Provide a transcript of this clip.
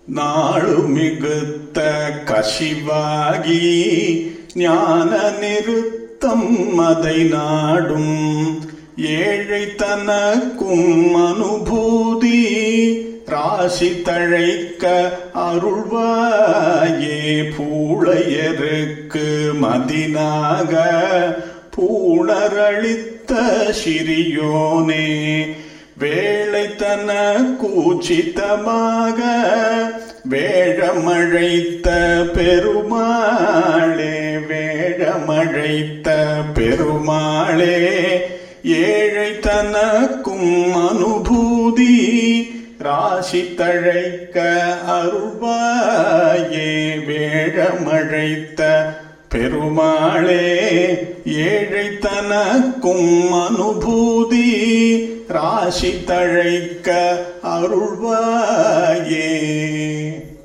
நாளு மிகுத்த கசிவாகி ஞான நிறுத்தம் அதை நாடும் ஏழை தனக்கும் அனுபூதி ராசி தழைக்க அருள்வாயே பூளையருக்கு மதினாக பூணரளித்த சிறியோனே வேளை தன கூச்சிதமாக வேழமழைத்த பெருமாளே வேழமழைத்த பெருமாளே ஏழை தனக்கும் அனுபூதி ராசி தழைக்க அருள்வாயே வேழமழைத்த பெருமாளே ஏழை தனக்கும் அனுபூதி ராசி தழைக்க அருள்வாயே